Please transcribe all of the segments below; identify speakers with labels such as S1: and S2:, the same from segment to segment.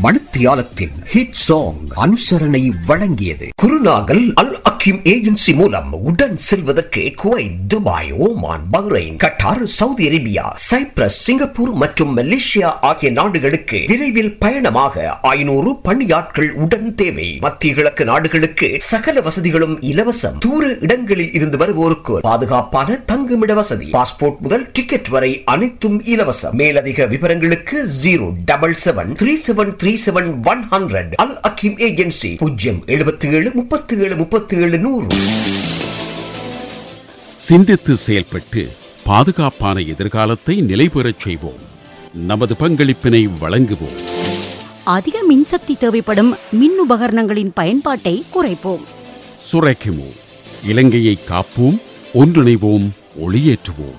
S1: மணித்தியாலத்தின் hit song அனுசரணை வழங்கியது குருநாகல் அல் அக்கிம் agency மூலம் உடன் செல்வதற்கு Kuwait Dubai Oman Bahrain Qatar Saudi Arabia Cyprus Singapore மற்றும் மலேசியா ஆகிய நாடுகளுக்கு விரைவில் பயணமாக ஐநூறு பணியாட்கள் உடன் தேவை மத்திய கிழக்கு நாடுகளுக்கு சகல வசதிகளும் இலவசம் தூர இடங்களில் இருந்து வருவோருக்கு பாதுகாப்பான தங்குமிட வசதி பாஸ்போர்ட் முதல் டிக்கெட் வரை அனைத்தும் இலவசம் மேலதிக விவரங்களுக்கு zero double seven three seven three seven one hundred Al Hakim agency பூஜ்ஜியம் எழுபத்தி ஏழு முப்பத்தி ஏழு முப்பத்தி ஏழு நூறு
S2: சிந்தித்து செயல்பட்டு பாதுகாப்பான எதிர்காலத்தை நிலைபெறச் செய்வோம் நமது பங்களிப்பினை வழங்குவோம்
S3: அதிக மின்சக்தி தேவைப்படும் மின் உபகரணங்களின் பயன்பாட்டை குறைப்போம்
S2: சுரைக்குமோ இலங்கையை காப்போம் ஒன்றிணைவோம் ஒளியேற்றுவோம்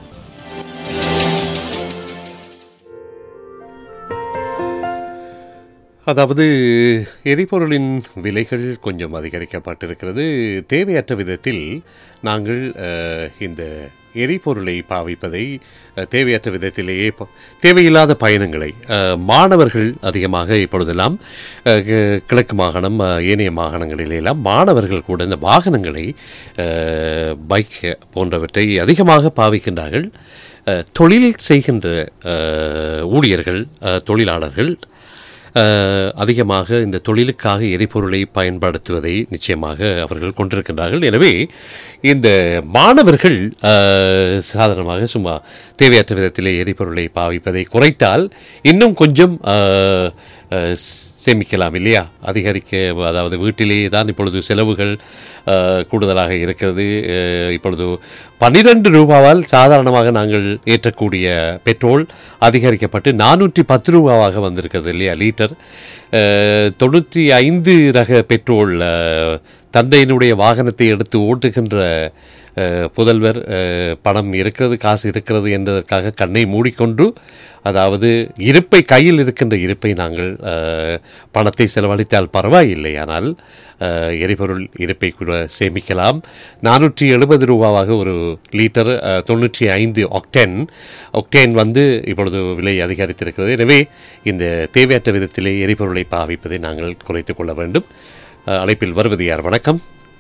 S4: அதாவது எரிபொருளின் விலைகள் கொஞ்சம் அதிகரிக்கப்பட்டிருக்கிறது தேவையற்ற விதத்தில் நாங்கள் அஹ், இந்த எரிபொருளை பாவிப்பதை அஹ், தேவையற்ற விதத்திலேயே ப- தேவையில்லாத பயணங்களை அஹ், மாணவர்கள் அதிகமாக இப்பொழுதெல்லாம் அஹ், கி- கிழக்கு மாகாணம் அஹ், ஏனைய மாகாணங்களிலெல்லாம் மாணவர்கள் கூட இந்த வாகனங்களை அஹ், பைக் போன்றவற்றை அதிகமாக பாவிக்கின்றார்கள் அஹ், தொழில் செய்கின்ற அஹ், ஊழியர்கள் அஹ், தொழிலாளர்கள் அஹ், அதிகமாக இந்த தொழிலுக்காக எரிபொருளை பயன்படுத்துவதை நிச்சயமாக அவர்கள் கொண்டிருக்கின்றார்கள் எனவே இந்த மாணவர்கள் அஹ், சாதாரணமாக சும்மா தேவையற்ற விதத்திலே எரிபொருளை பாவிப்பதை குறைத்தால் இன்னும் கொஞ்சம் அஹ், அஹ், சேமிக்கலாம் இல்லையா அதிகரிக்க அதாவது வீட்டிலேயே தான் இப்பொழுது செலவுகள் அஹ், கூடுதலாக இருக்கிறது அஹ், இப்பொழுது பன்னிரண்டு ரூபாவால் சாதாரணமாக நாங்கள் ஏற்றக்கூடிய பெட்ரோல் அதிகரிக்கப்பட்டு நானூற்றி பத்து ரூபாவாக வந்திருக்கிறது இல்லையா லிட்டர் அஹ், தொண்ணூற்றி ஐந்து ரக பெட்ரோல் அஹ், தந்தையினுடைய வாகனத்தை எடுத்து ஓட்டுகின்ற அஹ், புதல்வர் அஹ், பணம் இருக்கிறது காசு இருக்கிறது என்பதற்காக கண்ணை மூடிக்கொண்டு அதாவது இருப்பை கையில் இருக்கின்ற இருப்பை நாங்கள் அஹ், பணத்தை செலவழித்தால் பரவாயில்லை ஆனால் அஹ், எரிபொருள் இருப்பை கூட சேமிக்கலாம் நானூற்றி எழுபது ரூபாவாக ஒரு லிட்டர் அஹ், தொண்ணூற்றி ஐந்து ஒக்டேன் ஒக்டேன் வந்து இப்பொழுது விலை அதிகரித்திருக்கிறது எனவே இந்த தேவையற்ற விதத்திலே எரிபொருளை பாவிப்பதை நாங்கள் குறைத்துக் கொள்ள வேண்டும் அஹ், அழைப்பில் வருவது யார் வணக்கம்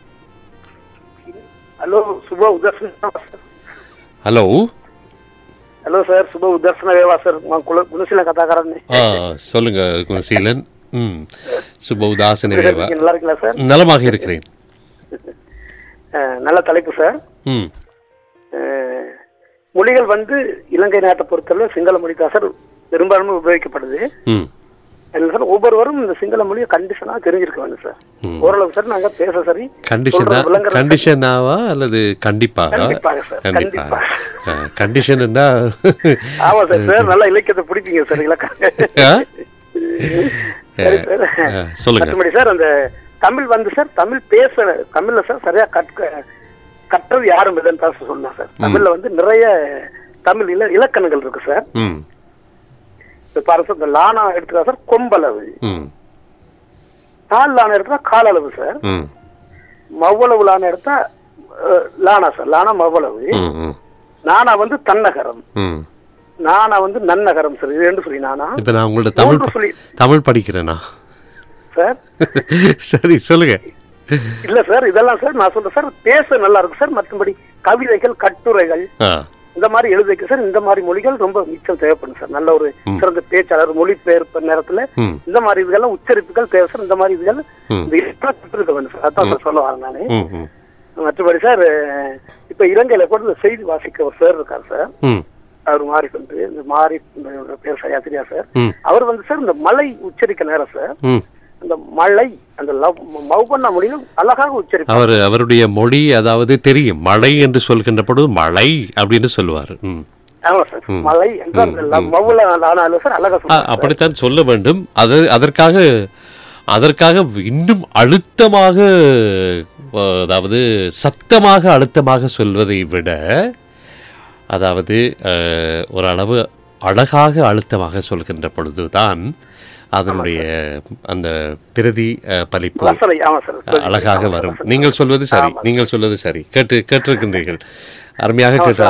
S5: ಹಲೋ ಶುಭ ಉದರ್ಶನ
S4: ஹலோ
S5: ಹಲೋ ಸರ್ ಶುಭ ಉದರ್ಶನ ವೇವಾ ಸರ್ ಗುಣಶೀಲ ಕಥಾಕಾರನೇ
S4: ஆ சொல்லுங்க குணசீலன் ம் சுப உதாசன வேவா
S5: நல்லா இருக்கீங்களா சார்
S4: நலமாக இருக்கிறேன்
S5: அஹ், நல்ல தலைப்பு சார்
S4: ம்
S5: அஹ், மொழிகள் வந்து இலங்கை நாட்டை பொறுத்தவரை சிங்கள மொழி தான் சார் பெரும்பான்மை உபயோகிக்கப்படுது
S4: ம்
S5: அதுல சார் ஒவ்வொருவரும் இந்த சிங்கள மொழியை கண்டிஷனா தெரிஞ்சிருக்க வேண்டும் சார் ஓரளவு சார் நாங்க பேச சரி
S4: கண்டிஷனா
S5: சொல்றது விளங்குறது
S4: கண்டிஷனாவா அல்லது கண்டிப்பாக
S5: கண்டிப்பாக சார்,
S4: கண்டிப்பாக
S5: கண்டிப்பாக.
S4: கண்டிஷன்னா
S5: ஆமா சார் சார் நல்லா இலக்கியத்தை பிடிப்பீங்க சார் இலக்கம்
S4: ஆ?
S5: சரி சார்
S4: ஆ, சொல்லுங்க
S5: மற்றபடி சார் அந்த தமிழ் வந்து சார் தமிழ் பேச தமிழ்ல சார் சரியா கற்க கற்றது யாரும் இல்லைன்னு தான் சொன்னேன் சார் தமிழ்ல வந்து நிறைய தமிழ் இல இலக்கணங்கள் இருக்கு சார்
S4: ம்
S5: இப்ப பாருங்க சார் இந்த லானா எடுத்துக்கா சார் கொம்பளவு
S4: ம்
S5: கால் லானா எடுத்தா கால் அளவு சார்
S4: ம்
S5: மவ்வளவு லானா எடுத்தா அஹ், லானா சார் லானா மவ்வளவு
S4: ம் ம்
S5: நானா வந்து தன்னகரம்
S4: ம்
S5: நானா வந்து நன்னகரம் சார் இது ரெண்டு சொல்லி நானா
S4: இப்போ நான் உங்கள்ட்ட தமிழ்
S5: மூன்று சொல்லி
S4: தமிழ் படிக்கிறேனா
S5: சார்
S4: சரி சொல்லுங்க
S5: இல்ல சார் இதெல்லாம் சார் நான் சொல்றேன் சார் பேச நல்லா இருக்கு சார் மற்றபடி கவிதைகள் கட்டுரைகள்
S4: ஆ
S5: இந்த மாதிரி எழுதுக்கு சார் இந்த மாதிரி மொழிகள் ரொம்ப மிச்சம் தேவைப்படும் சார் நல்ல ஒரு சிறந்த பேச்சாளர் மொழிபெயர்ப்பு நேரத்துல
S4: ம்
S5: இந்த மாதிரி இதுகள்லாம் உச்சரிப்புகள் தேவை சார் இந்த மாதிரி இதுகள்
S4: ம்.
S5: இந்த இதெல்லாம் கற்றுருக்க வேண்டும் சார் அதான் சார் சொல்ல வரேன் நானு
S4: ம் ம்
S5: மற்றபடி சார் அஹ், இப்ப இலங்கையில கூட இந்த செய்தி வாசிக்க ஒரு சார் இருக்கார் சார்
S4: ம்
S5: அவர் மாறி வந்து இந்த மாறி இந்த பேர் சரியா தெரியா சார்
S4: ம்.
S5: அவர் வந்து சார் இந்த மலை உச்சரிக்க நேரம் சார்
S4: ம்
S5: அந்த மலை அந்த லவ் மௌபண்ணா மொழியும் அழகாக உச்சரிப்பார்
S4: அவர் அவருடைய மொழி அதாவது தெரியும் மழை என்று சொல்கின்ற பொழுது மழை அப்படின்னு சொல்லுவார் ம்
S5: ஆமா சார் மலை என்று அந்த லவ் மவுல ஆனாலும் சார் அழகா
S4: ஆ,
S5: சொல்லுவார்
S4: அப்படித்தான் சொல்ல வேண்டும் அது அதற்காக அதற்காக இன்னும் அழுத்தமாக அஹ், அதாவது சத்தமாக அழுத்தமாக சொல்வதை விட அதாவது அஹ், ஓரளவு அழகாக அழுத்தமாக சொல்கின்ற பொழுதுதான் அதனுடைய அந்த பிரதி அஹ், பலிப்பு
S5: ரசனை ஆமா சார்
S4: அழகாக வரும் நீங்கள் சொல்வது சரி நீங்கள் சொல்வது சரி கேட்டு கேட்டிருக்கின்றீர்கள் அருமையாக
S5: ஆமா
S4: கேட்டு
S5: சார், அவருடைய-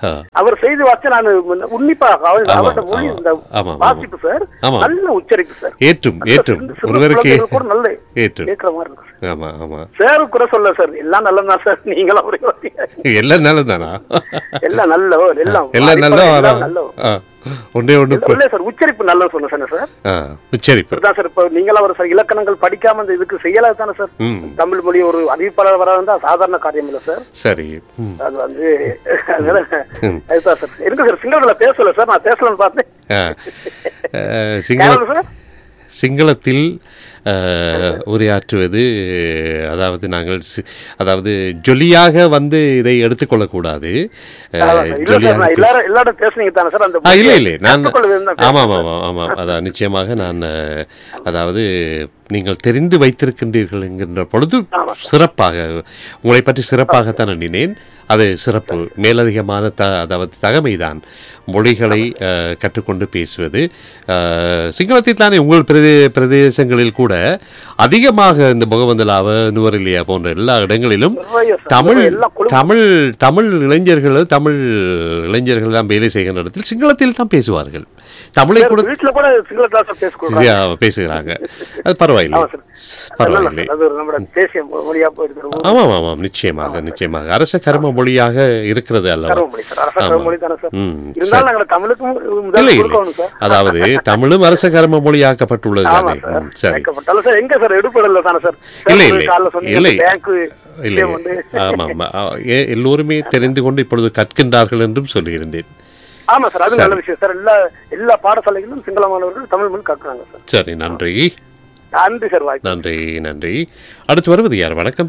S4: ஆ.
S5: அவர் செய்தி வாசிச்சு நான் உன்னிப்பா அவர்
S4: ஆமா,
S5: அவர்கிட்ட மொழி
S4: ஆமா,
S5: இந்த
S4: ஆமா, ஆமா.
S5: வாசிப்பு சார்
S4: ஆமா.
S5: நல்ல உச்சரிப்பு சார்
S4: ஏற்றும்
S5: நல்ல
S4: ஏற்றும்
S5: சிறு- சிறு
S4: ஒருவருக்கு
S5: குழந்தைகள் கூட நல்ல
S4: ஏற்றும்
S5: கேட்கிற மாதிரி இருக்கு சார்.
S4: ஆமா ஆமா
S5: சார் குறை சொல்ல சார் எல்லாம் நல்லதான் சார் நீங்களும் அப்படி வரீங்க.
S4: எல்லாம் நல்லதானா
S5: எல்லாம் நல்ல எல்லாம்
S4: எல்லாம் நல்லா
S5: அடிப்படை
S4: வரா
S5: எல்லாம் நல்ல
S4: ஆ. ஒன்றே ஒன்று
S5: இல்ல, இல்ல சார் உச்சரிப்பு நல்லா சொன்னேன் சார்
S4: ஆ உச்சரிப்பு
S5: அதுதான் சார் இப்ப நீங்களாம் ஒரு சார் இலக்கணங்கள் படிக்காம இந்த இதுக்கு செய்யல தானே சார்
S4: ம்
S5: தமிழ் மொழி ஒரு அறிவிப்பாளர் வர வந்தா சாதாரண காரியம் இல்ல சார்
S4: சரி ம்
S5: அது வந்து அதனால
S4: ம்.
S5: அதுதான் சார் இருக்கு சார் சிங்களத்துல பேசல சார் நான் பேசலன்னு பார்த்தேன்
S4: ஆ. ஆ, சிங்கள
S5: கேவலம் சார்
S4: சிங்களத்தில் ஆ, உரையாற்றுவது அதாவது நாங்கள் சி- அதாவது ஜொலியாக வந்து இதை எடுத்துக்கொள்ளக்கூடாது ஆ,
S5: அதான் சார். இல்ல சார்
S4: ஜொலியாக
S5: நான்
S4: பேச-
S5: எல்லாரும் எல்லாரும் பேசுனீங்க தானே சார் அந்த
S4: ஆ இல்லை இல்லை நான்
S5: கற்றுக்கொள்ள விரும்பினா பேசுங்க
S4: ஆமாம்
S5: சார்.
S4: ஆமாம் ஆமாம் அதான் நிச்சயமாக நான் அஹ், அதாவது நீங்கள் தெரிந்து வைத்திருக்கின்றீர்கள் என்கின்ற பொழுது
S5: ஆமா.
S4: சிறப்பாக உங்களை பற்றி சிறப்பாகத்தான் எண்ணினேன் அது சிறப்பு மேலதிகமான த அதாவது தகமைதான் மொழிகளை அஹ், கற்றுக்கொண்டு பேசுவது அஹ், சிங்களத்தில் தானே உங்கள் பிரதே பிரதேசங்களில் கூட அதிகமாக இந்த முகவந்தலாவ நுவரெலியா போன்ற எல்லா இடங்களிலும்
S5: நிறைய சார்.
S4: தமிழ்
S5: எல்லாம் குழு-
S4: தமிழ் தமிழ் இளைஞர்கள் தமிழ் இளைஞர்கள் எல்லாம் வேலை செய்கின்ற இடத்தில் சிங்களத்தில் தான் பேசுவார்கள் தமிழை கூட
S5: வீட்டுல கூட சிங்கள கிளாஸ் பேச கொடுக்குறாங்க
S4: யா, பேசுகிறாங்க அது பரவாயில்லை
S5: ஆமா சார்
S4: பரவாயில்லை
S5: அது ஒரு நம்ம தேசிய மொழியா போயிருக்கிறது
S4: ஆமாம் ஆமாம் நிச்சயமாக நிச்சயமாக அரச கர்ம மொழியாக இருக்கிறது அல்லவா
S5: கருவ மொழி சார் அரச
S4: ஆமா.
S5: மொழி தானே சார்
S4: ம்,
S5: இருந்தாலும் நாங்கள் தமிழுக்கும்
S4: இல்லை
S5: முதல்
S4: இல்லை
S5: கொடுக்கணும் சார்
S4: அதாவது தமிழும் அரச கர்ம மொழியாக்கப்பட்டுள்ளது
S5: ஆமா
S4: தானே
S5: சார்
S4: ம், சரி
S5: கேட்கப்பட்டாலும் சார் எங்க சார் எடுப்படல தானே சார்
S4: இல்லை, இல்லை.
S5: காலைல சொன்னீங்க
S4: இல்லை.
S5: பேங்க்
S4: இல்லை
S5: வந்து
S4: ஆமாம் ஆமாம் ஆ, ஏ- எல்லோருமே தெரிந்து கொண்டு இப்பொழுது கற்கின்றார்கள் என்றும் சொல்லியிருந்தேன்
S5: ஆமா சார் அது
S4: சரி.
S5: நல்ல விஷயம் சார் எல்லா எல்லா பாடசாலைகளிலும் சிங்கள மாணவர்கள் தமிழ் மொழி கற்கிறாங்க சார்
S4: சரி நன்றி
S5: நன்றி சார் வாய்ப்பு
S4: நன்றி நன்றி அடுத்து வருவது யார் வணக்கம்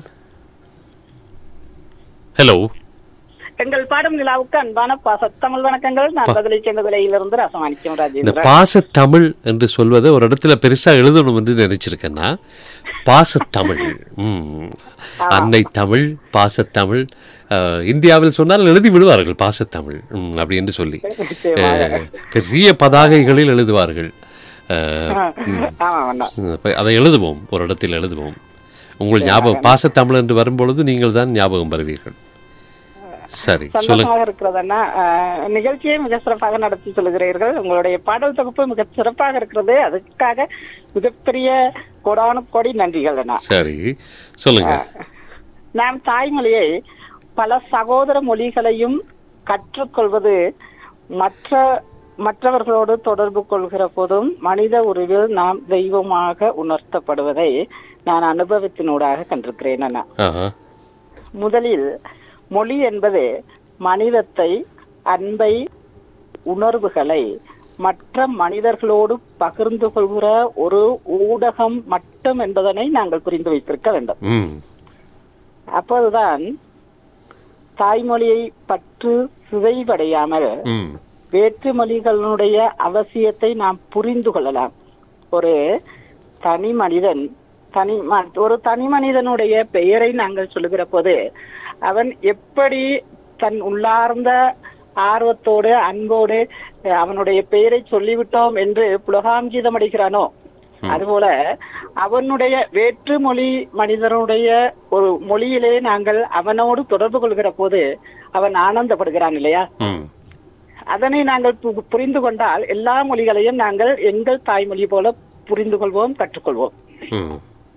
S4: ஹலோ
S6: எங்கள் பாடும் நிலாவுக்கு அன்பான பாச தமிழ் வணக்கங்கள் நான் பதிலை செங்கதிலையிலிருந்து ரசமாணிக்கம்
S4: இந்த
S6: ராஜேந்திரன்
S4: பாசத்தமிழ் என்று சொல்வதை ஒரு இடத்துல பெருசா எழுதணும் என்று நினைச்சிருக்கேன்னா பாசத்தமிழ் ம் அன்னை தமிழ் பாசத்தமிழ் அஹ், இந்தியாவில் சொன்னால் எழுதி விடுவார்கள் பாசத்தமிழ் ம், அப்படி என்று சொல்லி அஹ், பெரிய பதாகைகளில் எழுதுவார்கள் அஹ்,
S6: ஆமா வேண்டாம்
S4: அப்ப அதை எழுதுவோம் ஒரு இடத்தில் எழுதுவோம் உங்கள் ஞாபகம் பாசத்தமிழ் என்று வரும்பொழுது நீங்கள் தான் ஞாபகம் வருவீர்கள் சரி சொல்லுங்க
S6: சந்தோஷமாக இருக்கிறதுன்னா அஹ், நிகழ்ச்சியை மிக சிறப்பாக நடத்தி சொல்லுகிறீர்கள் உங்களுடைய பாடல் தொகுப்பு மிக சிறப்பாக இருக்கிறது அதுக்காக மிகப்பெரிய கொடானு கோடி நன்றிகள் அண்ணா
S4: சரி சொல்லுங்க
S6: நாம் தாய்மொழியை பல சகோதர மொழிகளையும் கற்றுக்கொள்வது மற்ற மற்றவர்களோடு தொடர்பு கொள்கிற போதும் மனித உருவில் நாம் தெய்வமாக உணர்த்தப்படுவதை நான் அனுபவத்தினூடாக கண்டிருக்கிறேன் அண்ணா
S4: ஆஹா
S6: முதலில் மொழி என்பது மனிதத்தை அன்பை உணர்வுகளை மற்ற மனிதர்களோடு பகிர்ந்து கொள்கிற ஒரு ஊடகம் மட்டும் என்பதனை நாங்கள் புரிந்து வைத்திருக்க வேண்டும்
S4: ம்
S6: அப்போதுதான் தாய்மொழியை பற்று சிதைவடையாமல்
S4: ம்
S6: வேற்று மொழிகளுடைய அவசியத்தை நாம் புரிந்து கொள்ளலாம் ஒரு தனி மனிதன் தனி ம- ஒரு தனி மனிதனுடைய பெயரை நாங்கள் சொல்லுகிற போது அவன் எப்படி தன் உள்ளார்ந்த ஆர்வத்தோடு அன்போடு அஹ், அவனுடைய பெயரை சொல்லிவிட்டோம் என்று புலகாங்கீதம் அடைகிறானோ அதுபோல அவனுடைய வேற்று மொழி மனிதனுடைய ஒரு மொழியிலே நாங்கள் அவனோடு தொடர்பு கொள்கிற போது அவன் ஆனந்தப்படுகிறான் இல்லையா
S4: ம்
S6: அதனை நாங்கள் பு- புரிந்து கொண்டால் எல்லா மொழிகளையும் நாங்கள் எங்கள் தாய்மொழி போல புரிந்து கொள்வோம் கற்றுக்கொள்வோம்
S4: ம்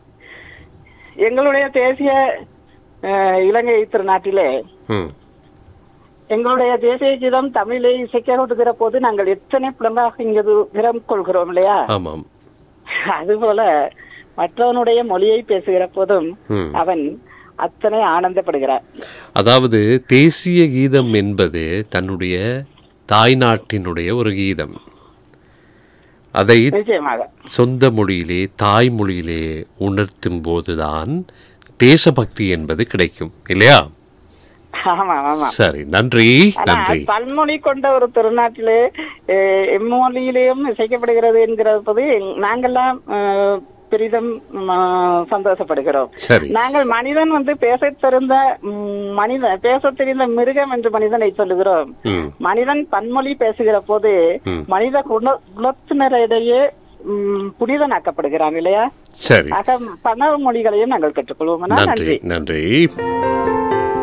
S6: எங்களுடைய தேசிய அஹ், இலங்கை திருநாட்டிலே
S4: ம்
S6: எங்களுடைய தேசிய கீதம் தமிழை இசைக்கப்படுகிற போது நாங்கள் எத்தனை புலங்காக இங்கு விரம் கொள்கிறோம் இல்லையா
S4: ஆமாம்
S6: அதுபோல மற்றவனுடைய மொழியை பேசுகிற போதும்
S4: ம்.
S6: அவன் அத்தனை ஆனந்தப்படுகிறார்
S4: அதாவது தேசிய கீதம் என்பது தன்னுடைய தாய்நாட்டினுடைய ஒரு கீதம் அதை
S6: நிச்சயமாக
S4: சொந்த மொழியிலே தாய்மொழியிலே உணர்த்தும் போதுதான் தேசபக்தி என்பது கிடைக்கும் இல்லையா
S6: ஆமா ஆமா
S4: சரி நன்றி
S6: ஆனா
S4: நன்றி
S6: பன்மொழி கொண்ட ஒரு திருநாட்டிலே அஹ், எம்மொழியிலேயும் இசைக்கப்படுகிறது என்கிற போது எங்- நாங்கெல்லாம் அஹ், பெரிதும் ம், அஹ், சந்தோஷப்படுகிறோம்
S4: சரி
S6: நாங்கள் மனிதன் வந்து பேச தெரிந்த ம், மனிதன் பேச தெரிந்த மிருகம் என்று மனிதனை சொல்லுகிறோம்
S4: ம்
S6: மனிதன் பன்மொழி பேசுகிற போது
S4: ம்.
S6: மனித குண குலத்தினரிடையே ம், புனிதனாக்கப்படுகிறான் இல்லையா
S4: சரி
S6: ஆக பண மொழிகளையும் நாங்கள் கற்றுக்கொள்வோம்
S4: நன்றி
S6: நன்றி
S4: நன்றி